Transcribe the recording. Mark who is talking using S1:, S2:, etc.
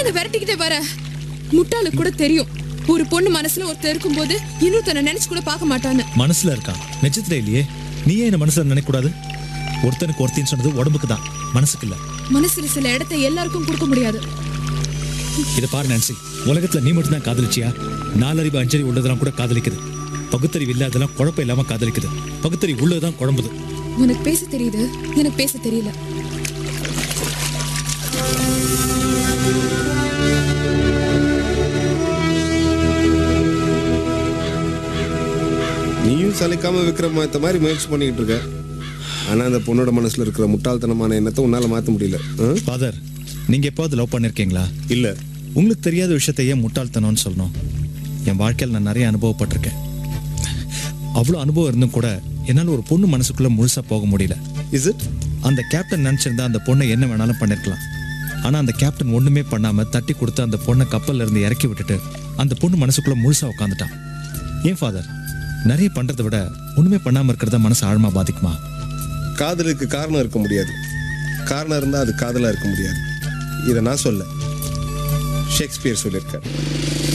S1: ஏன் விரட்டிக்கிட்டே வர முட்டாளுக்கு கூட தெரியும் ஒரு பொண்ணு மனசுல ஒருத்தர் இருக்கும்போது இன்னொருத்தனை நினைச்சு கூட பார்க்க மாட்டான்னு
S2: மனசுல இருக்கான் நிஜத்துல இல்லையே நீ ஏன் என்ன மனசுல நினைக்க கூடாது ஒருத்தனுக்கு ஒருத்தின்னு சொன்னது உடம்புக்கு தான் மனசுக்கு இல்ல
S1: மனசுல சில இடத்தை எல்லாருக்கும் கொடுக்க முடியாது
S2: இதை பாரு நான்சி உலகத்துல நீ மட்டும் தான் காதலிச்சியா நாலறிவு அஞ்சறிவு உள்ளதெல்லாம் கூட காதலிக்குது பகுத்தறிவு இல்லாதெல்லாம் குழப்பம் இல்லாம காதலிக்குது பகுத்தறிவு உள்ளதுதான் குழம்புது
S1: உனக்கு பேச தெரியுது எனக்கு பேச தெரியல
S3: நீயும் சலிக்காம விக்ரம் மாத்த மாதிரி முயற்சி பண்ணிக்கிட்டு இருக்க ஆனா அந்த பொண்ணோட மனசுல இருக்கிற முட்டாள்தனமான எண்ணத்தை உன்னால மாத்த முடியல ஆ?
S2: ஃபாதர் நீங்க எப்போது லவ் பண்ணிருக்கீங்களா
S3: இல்ல
S2: உங்களுக்கு தெரியாத விஷயத்தை ஏன் முட்டாள்தனம்னு சொல்லணும் என் வாழ்க்கையில் நான் நிறைய அனுபவப்பட்டிருக்கேன் அவ்வளோ அனுபவம் இருந்தும் கூட என்னால் ஒரு பொண்ணு மனசுக்குள்ள முழுசா போக முடியல
S3: இஸ் இட்
S2: அந்த கேப்டன் நினைச்சிருந்தா அந்த பொண்ணை என்ன வேணாலும் பண்ணிருக்கலாம் ஆனா அந்த கேப்டன் ஒண்ணுமே பண்ணாம தட்டி கொடுத்து அந்த பொண்ணை கப்பல்ல இருந்து இறக்கி விட்டுட்டு அந்த பொண்ணு மனசுக்குள்ள முழுசா உட்காந்துட்டான் ஏன் ஃபாதர் நிறைய பண்றதை விட ஒண்ணுமே பண்ணாம இருக்கிறத மனசு ஆழமா பாதிக்குமா
S3: காதலுக்கு காரணம் இருக்க முடியாது காரணம் இருந்தா அது காதலா இருக்க முடியாது இதை நான் சொல்ல ஷேக்ஸ்பியர் சொல்லியிருக்கார்